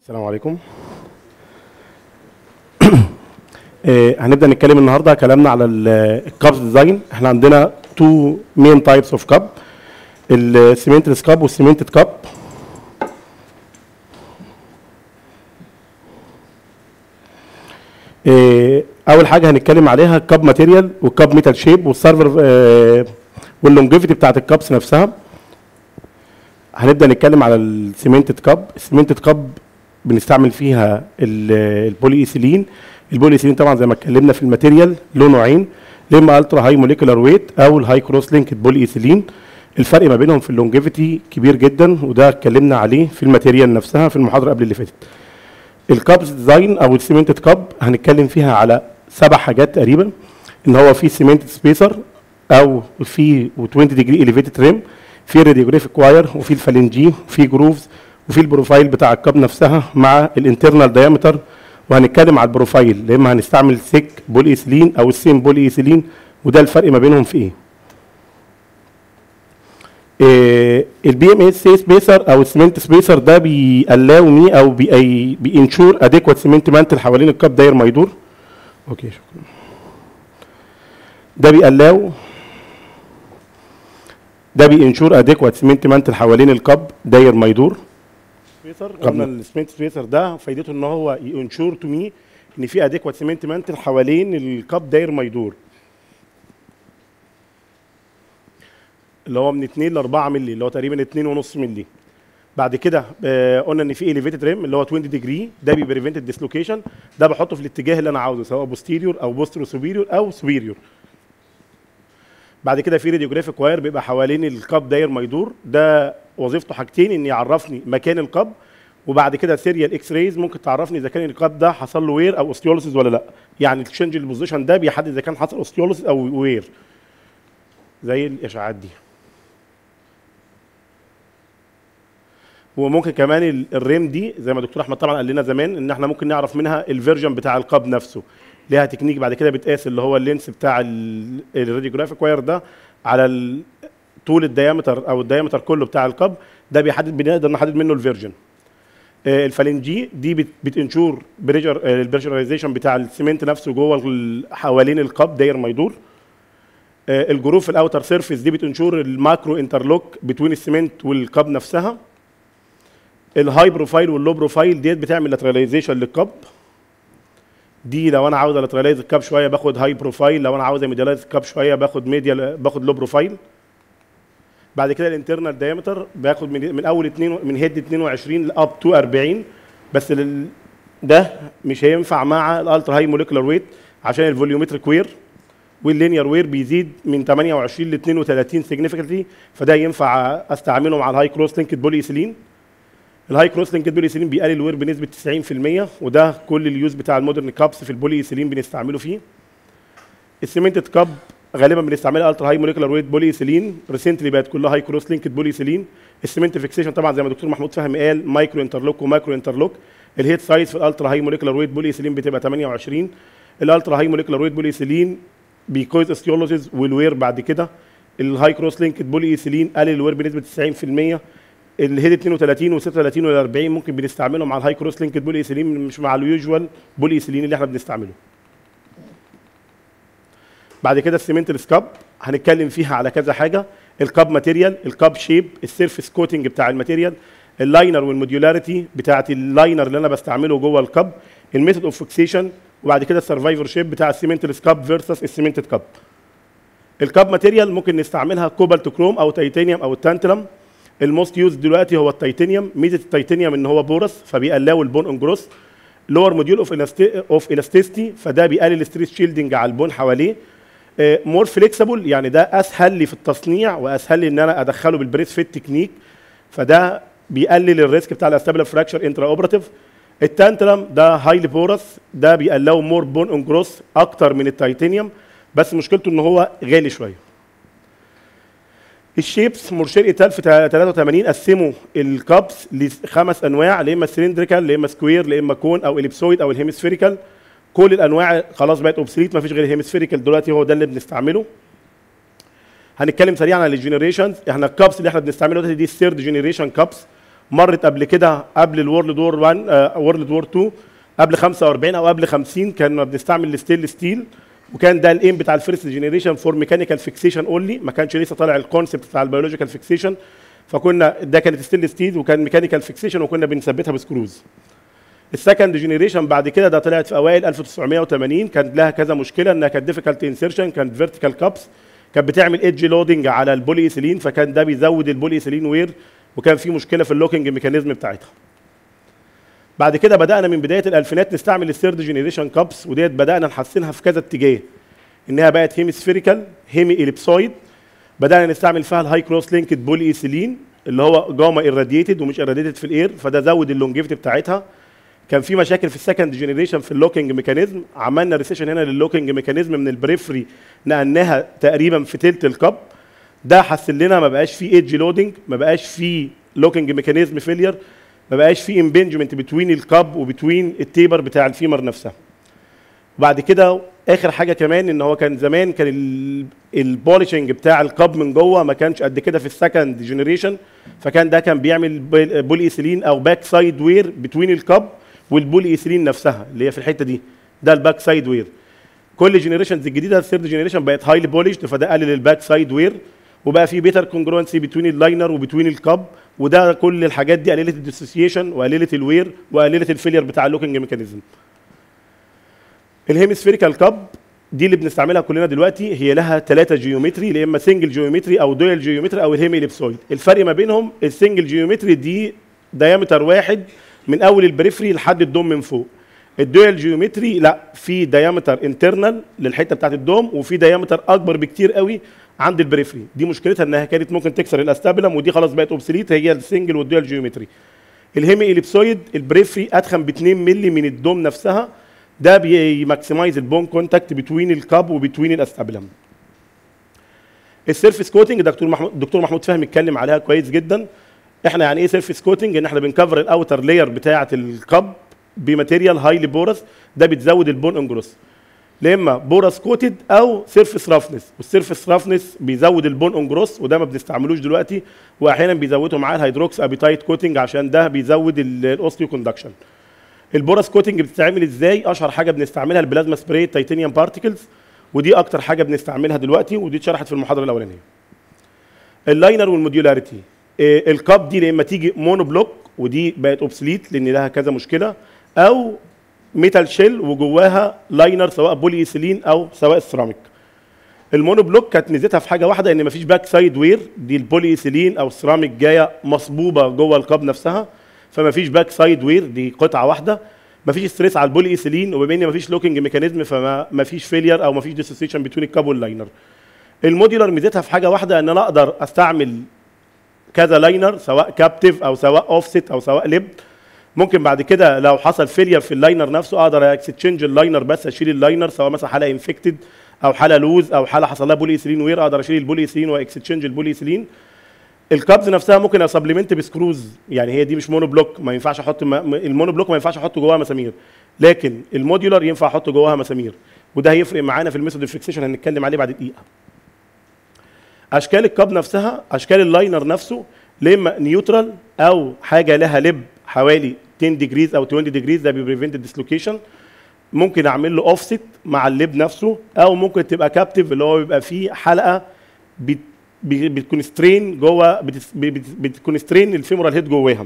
السلام عليكم آه، هنبدا نتكلم النهارده كلامنا على الكابس ديزاين احنا عندنا تو مين تايبس اوف كاب السيمنتلس كاب والسيمنتد كاب آه، اول حاجه هنتكلم عليها الكاب ماتيريال والكاب ميتال شيب والسيرفر آه، واللونجيفيتي بتاعت الكابس نفسها هنبدا نتكلم على السيمنتد كاب السيمنتد كاب بنستعمل فيها ال- البولي ايثيلين البولي ايثيلين طبعا زي ما اتكلمنا في الماتيريال له نوعين يا اما الترا هاي موليكولار ويت او الهاي كروس لينكد بولي ايثيلين الفرق ما بينهم في اللونجيفيتي كبير جدا وده اتكلمنا عليه في الماتيريال نفسها في المحاضره قبل اللي فاتت الكابس ديزاين او السيمنتد كاب هنتكلم فيها على سبع حاجات تقريبا ان هو في سيمنتد سبيسر او في 20 ديجري اليفيتد ريم في راديوجرافيك واير وفي الفالنجي وفي جروفز وفي البروفايل بتاع الكاب نفسها مع الانترنال دايمتر وهنتكلم على البروفايل يا اما هنستعمل سيك بولي ايثيلين او السيم بولي ايثيلين وده الفرق ما بينهم في ايه البي ام اس سبيسر او السمنت سبيسر ده بيألاو مي او بي بينشور اديكوات سمنت مانتل حوالين الكاب داير ما يدور اوكي شكرا ده بيألاو ده بينشور اديكوات سمنت مانتل حوالين الكاب داير ما يدور سبيسر قلنا السمنت سبيسر ده فايدته ان هو ينشور تو مي ان في اديكوات سمنت مانتل حوالين الكاب داير ما يدور اللي هو من 2 ل 4 مللي اللي هو تقريبا 2.5 مللي بعد كده آه، قلنا ان في اليفيتد ريم اللي هو 20 ديجري ده بيبريفنت الديسلوكيشن ده بحطه في الاتجاه اللي انا عاوزه سواء بوستيريور او بوسترو سوبيريور او سوبيريور بعد كده في راديوجرافيك واير بيبقى حوالين الكاب داير ما يدور ده وظيفته حاجتين ان يعرفني مكان الكاب وبعد كده سيريال اكس رايز ممكن تعرفني اذا كان الكاب ده حصل له وير او اوستيوليسيس ولا لا يعني التشنج البوزيشن ده بيحدد اذا كان حصل اوستيوليسيس او وير زي الاشعاعات دي وممكن كمان ال- الريم دي زي ما دكتور احمد طبعا قال لنا زمان ان احنا ممكن نعرف منها الفيرجن بتاع القاب نفسه ليها تكنيك بعد كده بتقاس اللي هو اللينس بتاع ال- الراديوجرافيك واير ده على ال- طول الديامتر او الديامتر كله بتاع القاب ده بيحدد بنقدر نحدد منه الفيرجن آه، الفالنجي دي بت- بتنشور بريجر البريشرايزيشن بتاع السيمنت نفسه جوه ال- حوالين القاب داير ما يدور آه، الجروف الاوتر سيرفيس دي بتنشور الماكرو انترلوك بتوين السيمنت والقاب نفسها الهاي بروفايل واللو بروفايل ديت بتعمل لاتراليزيشن للكاب دي لو انا عاوز لاتراليز الكاب شويه باخد هاي بروفايل لو انا عاوز ميديالايز الكاب شويه باخد ميديال باخد لو بروفايل بعد كده الانترنال دايمتر باخد من, من اول 2 من هيد 22 لاب تو 40 بس لل ده مش هينفع مع الالترا هاي موليكولار ويت عشان الفوليومتريك وير واللينير وير بيزيد من 28 ل 32 سيجنيفيكانتلي فده ينفع استعمله مع الهاي كروس لينكد بولي ايثيلين الهاي كروس لينكد بولي ايثيلين بيقلل الوير بنسبه 90% وده كل اليوز بتاع المودرن كابس في البولي ايثيلين بنستعمله فيه السيمنتد كاب غالبا بنستعملها الترا هاي موليكولار ويت بولي ايثيلين ريسنتلي بقت كلها هاي كروس لينكد بولي ايثيلين السيمنت فيكسيشن طبعا زي ما دكتور محمود فهمي قال مايكرو انترلوك ومايكرو انترلوك الهيد سايز في الالترا هاي موليكولار ويت بولي ايثيلين بتبقى 28 الالترا هاي موليكولار ويت بولي ايثيلين بيكوز استيولوزيز والوير بعد كده الهاي كروس لينكد بولي ايثيلين قلل الوير بنسبه 90% الهيد 32 و36 وال40 ممكن بنستعملهم مع الهاي كروس لينكد بولي ايثيلين مش مع اليوجوال بولي ايثيلين اللي احنا بنستعمله بعد كده السيمنت السكاب هنتكلم فيها على كذا حاجه الكاب ماتيريال الكاب شيب السيرفيس كوتنج بتاع الماتيريال اللاينر والموديولاريتي بتاعه اللاينر اللي انا بستعمله جوه الكاب الميثود اوف فيكسيشن وبعد كده السرفايفر شيب بتاع السيمنت السكاب فيرسس السيمنتد كاب الكاب ماتيريال ممكن نستعملها كوبالت كروم او تيتانيوم او التانتلم الموست يوز دلوقتي هو التيتانيوم ميزه التيتانيوم ان هو بورس فبيقلاو البون ان جروس لور موديول اوف اوف الاستيستي فده بيقلل الستريس شيلدنج على البون حواليه مور فليكسبل يعني ده اسهل لي في التصنيع واسهل لي ان انا ادخله بالبريس فيت تكنيك فده بيقلل الريسك بتاع الاستابل فراكشر انترا اوبراتيف التانتلم ده هايلي بورس ده بيقلقوا مور بون اون جروس اكتر من التيتانيوم بس مشكلته ان هو غالي شويه الشيبس مرشد ايتال في 83 قسموا الكابس لخمس انواع يا اما سلندريكال يا اما سكوير يا اما كون او اليبسويد او الهيمسفيريكال كل الانواع خلاص بقت اوبسليت ما فيش غير الهيمسفيريكال دلوقتي هو ده اللي بنستعمله هنتكلم سريعا عن الجنريشنز احنا الكابس اللي احنا بنستعمله دلوقتي دي الثيرد جنريشن كابس مرت قبل كده قبل الورلد وور 1 وورلد وور 2 قبل 45 او قبل 50 كنا بنستعمل الستيل ستيل وكان ده الايم بتاع الفيرست جينيريشن فور ميكانيكال فيكسيشن اونلي ما كانش لسه طالع الكونسبت بتاع البيولوجيكال فيكسيشن فكنا ده كانت ستيل ستيل وكان ميكانيكال فيكسيشن وكنا بنثبتها بسكروز السكند جينيريشن بعد كده ده طلعت في اوائل 1980 كانت لها كذا مشكله انها كانت ديفيكالت انسيرشن كانت فيرتيكال كابس كانت بتعمل ايدج لودنج على البولي ايثيلين فكان ده بيزود البولي ايثيلين وير وكان في مشكله في اللوكينج ميكانيزم بتاعتها بعد كده بدانا من بدايه الالفينات نستعمل الثيرد جينيريشن كابس وديت بدانا نحسنها في كذا اتجاه انها بقت هيمي سفيريكال هيمي اليبسويد بدانا نستعمل فيها الهاي كروس لينكد بولي ايثيلين اللي هو جاما irradiated ومش irradiated في الاير فده زود اللونجيفيتي بتاعتها كان في مشاكل في السكند جينيريشن في اللوكينج ميكانيزم عملنا ريسيشن هنا للوكينج ميكانيزم من البريفري نقلناها تقريبا في تلت الكب ده حسن لنا ما بقاش فيه ايدج لودنج ما بقاش فيه لوكينج ميكانيزم فيلير ما بقاش فيه امبنجمنت بتوين الكب وبتوين التيبر بتاع الفيمر نفسها وبعد كده اخر حاجه كمان ان هو كان زمان كان البولشنج بتاع الكب من جوه ما كانش قد كده في السكند جينيريشن فكان ده كان بيعمل بولي ايثيلين او باك سايد وير بتوين الكب والبولي ايثيلين نفسها اللي هي في الحته دي ده الباك سايد وير كل جينيريشنز الجديده الثيرد جينيريشن بقت هايلي بوليشد فده قلل الباك سايد وير وبقى في بيتر كونجروانسي بتوين اللاينر وبتوين الكب وده كل الحاجات دي قللت الديسوسيشن وقللت الوير وقللت الفيلير بتاع اللوكينج ميكانيزم الهيمسفيريكال كاب دي اللي بنستعملها كلنا دلوقتي هي لها ثلاثه جيومتري يا اما سنجل جيومتري او دويل جيومتري او الهيمي اليبسويد الفرق ما بينهم السنجل جيومتري دي دايمتر واحد من اول البريفري لحد الدوم من فوق الدويل جيومتري لا في دايمتر انترنال للحته بتاعت الدوم وفي دايمتر اكبر بكتير قوي عند البريفري دي مشكلتها انها كانت ممكن تكسر الاستابلم ودي خلاص بقت اوبسليت هي السنجل والدويل جيومتري الهيمي اليبسويد البريفري اتخن ب 2 مللي من الدوم نفسها ده بيماكسمايز البون كونتاكت بتوين الكاب وبتوين الاستابلم السيرفيس كوتنج دكتور محمود دكتور محمود فهمي اتكلم عليها كويس جدا احنا يعني ايه سيرفيس كوتنج ان احنا بنكفر الاوتر لاير بتاعه الكاب بماتيريال هايلي بورس ده بتزود البون انجروس لا اما بورس كوتد او سيرفيس رافنس والسيرفيس رافنس بيزود البون انجروس وده ما بنستعملوش دلوقتي واحيانا بيزودوا معاه الهيدروكس ابيتايت كوتنج عشان ده بيزود الاوستيو كوندكشن البورس كوتنج بتتعمل ازاي اشهر حاجه بنستعملها البلازما سبراي تيتانيوم بارتيكلز ودي اكتر حاجه بنستعملها دلوقتي ودي اتشرحت في المحاضره الاولانيه اللاينر والموديولاريتي إيه الكاب دي لما تيجي مونو بلوك ودي بقت اوبسليت لان لها كذا مشكله او ميتال شيل وجواها لاينر سواء بولي ايثيلين او سواء السيراميك المونو بلوك كانت ميزتها في حاجه واحده ان مفيش باك سايد وير دي البولي ايثيلين او السيراميك جايه مصبوبه جوه الكاب نفسها فما فيش باك سايد وير دي قطعه واحده ما فيش ستريس على البولي ايثيلين وبما ان ما فيش لوكينج ميكانيزم فما فيش فيلير او ما فيش ديسوسيشن بين الكاب واللاينر الموديولار ميزتها في حاجه واحده ان انا اقدر استعمل كذا لاينر سواء كابتيف او سواء اوفست او سواء ليب ممكن بعد كده لو حصل فيلير في اللاينر نفسه اقدر اكستشينج اللاينر بس اشيل اللاينر سواء مثلا حاله انفكتد او حاله لوز او حاله حصل لها بولي ايثيلين وير اقدر اشيل البولي ايثيلين واكستشينج البولي ايثيلين الكابز نفسها ممكن اسبلمنت بسكروز يعني هي دي مش مونو بلوك ما ينفعش احط م... المونو بلوك ما ينفعش احط جواها مسامير لكن الموديولار ينفع احط جواها مسامير وده هيفرق معانا في الميثود فيكسيشن هنتكلم عليه بعد دقيقه اشكال الكاب نفسها اشكال اللاينر نفسه اما نيوترال او حاجه لها لب حوالي 10 ديجريز او 20 ديجريز ده بيبريفنت الديسلوكيشن ممكن اعمل له اوفست مع اللب نفسه او ممكن تبقى كابتيف اللي هو بيبقى فيه حلقه بت بتكونسترين جوه بتكونسترين الفيمورال هيد جواها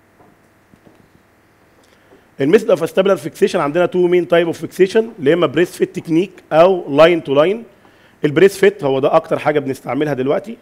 الميثود اوف استابلر فيكسيشن عندنا تو مين تايب اوف فيكسيشن اللي اما بريس فيت تكنيك او لاين تو لاين البريس فيت هو ده اكتر حاجه بنستعملها دلوقتي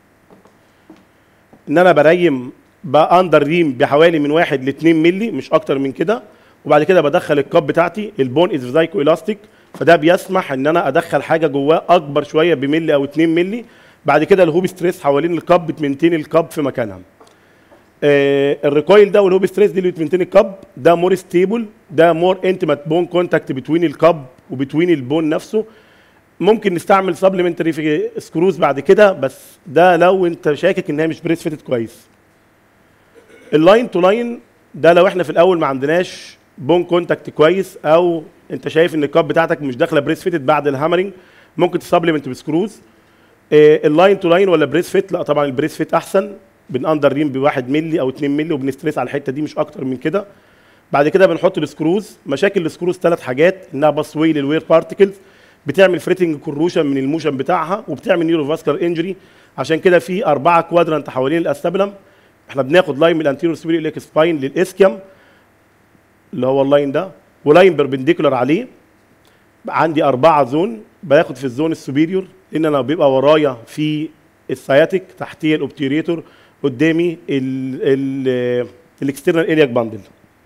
ان انا بريم باندر ريم بحوالي من 1 ل 2 مللي مش اكتر من كده وبعد كده بدخل الكاب بتاعتي البون از فيزايكو الاستيك فده بيسمح ان انا ادخل حاجه جواه اكبر شويه بملي او 2 مللي بعد كده الهوب ستريس حوالين الكاب بتمنتين الكاب في مكانها آه الريكويل ده والهوب ستريس دي اللي بتمنتين الكاب ده مور ستيبل ده مور انتمت بون كونتاكت بتوين الكاب وبتوين البون نفسه ممكن نستعمل سبلمنتري في سكروز بعد كده بس ده لو انت شاكك ان هي مش بريس فيتد كويس اللاين تو لاين ده لو احنا في الاول ما عندناش بون كونتاكت كويس او انت شايف ان الكاب بتاعتك مش داخله بريس فيتد بعد الهامرنج ممكن تسبلمنت بسكروز اللاين تو لاين ولا بريس فيت لا طبعا البريس فيت احسن بنأندر ريم ب 1 مللي او 2 مللي وبنستريس على الحته دي مش اكتر من كده بعد كده بنحط السكروز مشاكل السكروز ثلاث حاجات انها باسوي للوير بارتكلز بتعمل فريتنج كروشن من الموشن بتاعها وبتعمل نيورو فاسكولار انجري عشان كده في اربعه كوادرانت حوالين الاستابلم احنا بناخد لاين من الانتيريور سبيريور ليك سباين للاسكيم اللي هو اللاين ده ولاين بيربنديكولار عليه عندي أربعة زون باخد في الزون السوبيريور لأن أنا بيبقى ورايا في السياتيك تحتيه الأوبتيريتور قدامي الاكسترنال إلياك باندل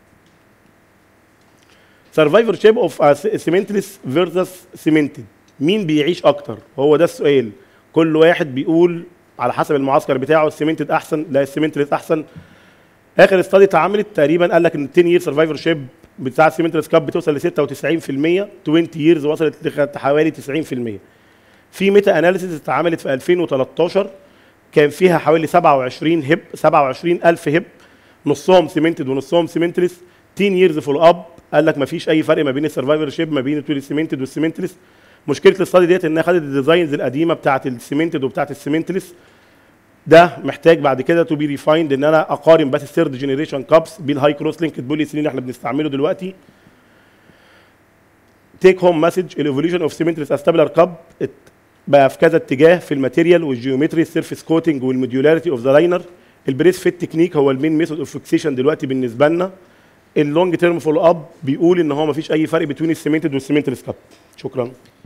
سرفايفر شيب اوف سيمنتلس فيرسس سيمنتد مين بيعيش اكتر هو ده السؤال كل واحد بيقول على حسب المعسكر بتاعه السيمنتد احسن لا السيمنتلس احسن اخر استادي اتعملت تقريبا قال لك ان 10 يير سرفايفر شيب بتاع السيمنتلس كاب بتوصل ل 96% 20 ييرز وصلت لحوالي 90% في ميتا اناليسيس اتعملت في 2013 كان فيها حوالي 27 هب 27000 هب نصهم سيمنتد ونصهم سيمنتلس 10 ييرز فول اب قال لك ما فيش اي فرق ما بين السرفايفر شيب ما بين السيمنتد والسيمنتلس مشكله الاستادي ديت انها خدت الديزاينز القديمه بتاعه السيمنتد وبتاعه السيمنتلس ده محتاج بعد كده تو بي ريفايند ان انا اقارن بس الثيرد جنريشن كابس بالهاي كروس لينك بولي سلين اللي احنا بنستعمله دلوقتي تيك هوم مسج الايفوليوشن اوف سيمنتلس استابلر كاب بقى في كذا اتجاه في الماتيريال والجيومتري السيرفيس كوتنج والموديولاريتي اوف ذا لاينر البريس فيت تكنيك هو المين ميثود اوف فيكسيشن دلوقتي بالنسبه لنا اللونج تيرم فولو اب بيقول ان هو ما فيش اي فرق بين السيمنتد والسيمنتلس كاب شكرا